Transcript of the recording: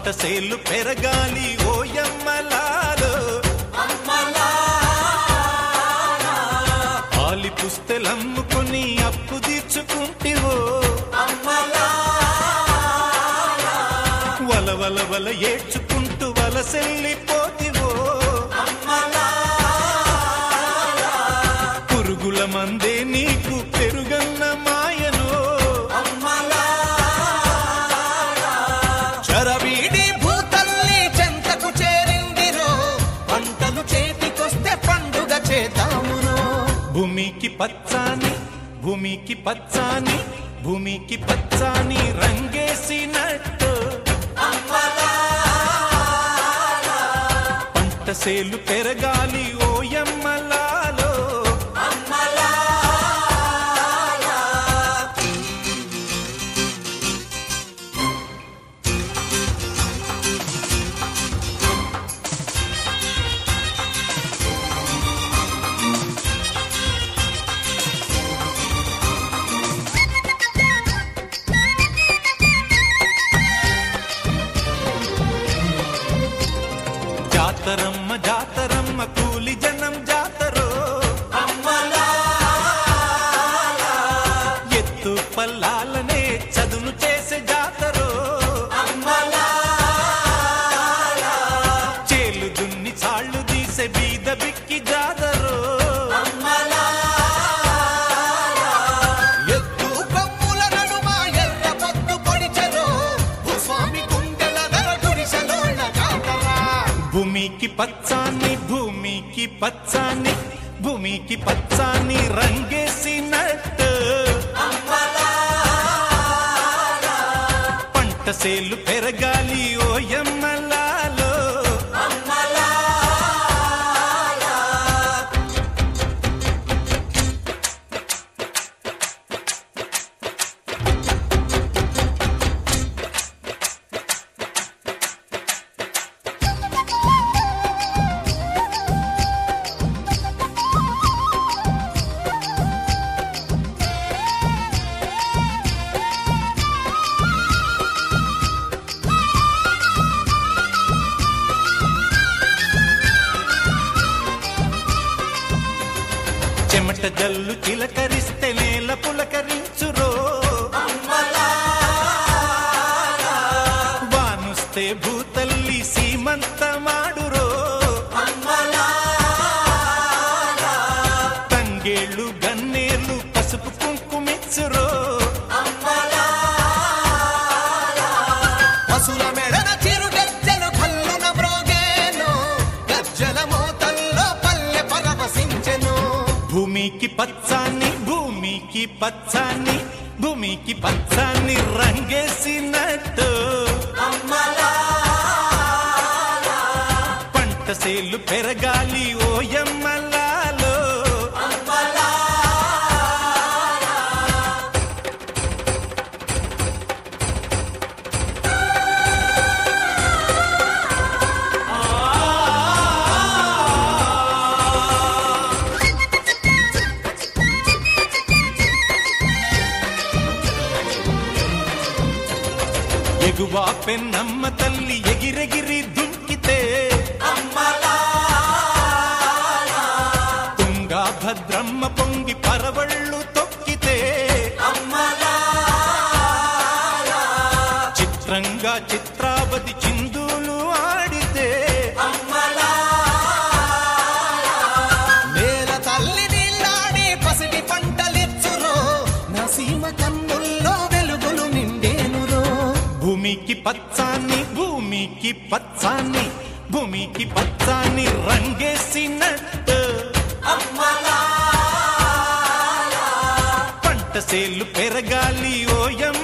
పంట సేలు పెరగాలి ఓయమ్మలాలో ఆలి పుస్తెలమ్ముకొని అప్పు తీర్చుకుంటివో వల వల వల ఏడ్చుకుంటూ వలసెల్లిపోతివో పురుగుల మందే నీకు పెరుగన్న మాయనో చరవీడి భూతల్లి చెంతకు చేరిందిరో పంటలు చేతికొస్తే పండుగ చేద్దామురో భూమికి పచ్చాని భూమికి పచ్చాని భూమికి పచ్చాని రంగేసినట్టు పంట సేలు పెరగాలి ఓయమ్మలాలో జాతరమ్మ జాతరమ్మ కూలి జనం జాతరో ఎత్తు పల్లాలనే చదును చేసే జాతరో చేలు దున్ని చాళ్ళు తీసే బీద బిక్కి జాతరో ఎత్తు కొమ్ముల నడుమ ఎర్ర పొద్దు పొడిచెరో భూస్వామి గుండెల ధర గుడిసెలోన జాతరా భూమికి పచ్చాని భూమికి పచ్చాని భూమికి పచ్చాని రంగేసినట్టు పంట సేలు పెరగాలి ఓయమ్మలాలో చెమట జల్లు చిలకరిస్తే నేల పులకరించురో వానుస్తే భూతల్లి సీమంత మాడురో తంగేళ్ళు గన్నేర్లు పసుపు కుంకుమిచ్చురో పశుల మెడన చిరు గజ్జలు కల్లున మ్రోగేను గజ్జల మోతల్లో పల్లె పరవశించెను భూమికి పచ్చాని భూమికి పచ్చాని భూమికి పచ్చాని రంగేసినట్టు పంట సేలు పెరగాలి ఓయమ్మలాలో ఎగువా పెన్నమ్మ తల్లి ఎగిరెగిరి దుంకితే తుంగా భద్రమ్మ పొంగి పరవళ్ళు తొక్కితే చిత్రంగా చిత్రావతి చిందులు ఆడితే నేల తల్లి నీళ్ళాడి పసిడి పంటలిచ్చురో నా సీమ కన్నుల్లో వెలుగులు నిండేనురో భూమికి పచ్చాని భూమికి పచ్చాని భూమికి పచ్చాని రంగేసినట్టు పంట సేలు పెరగాలి ఓయమ్మ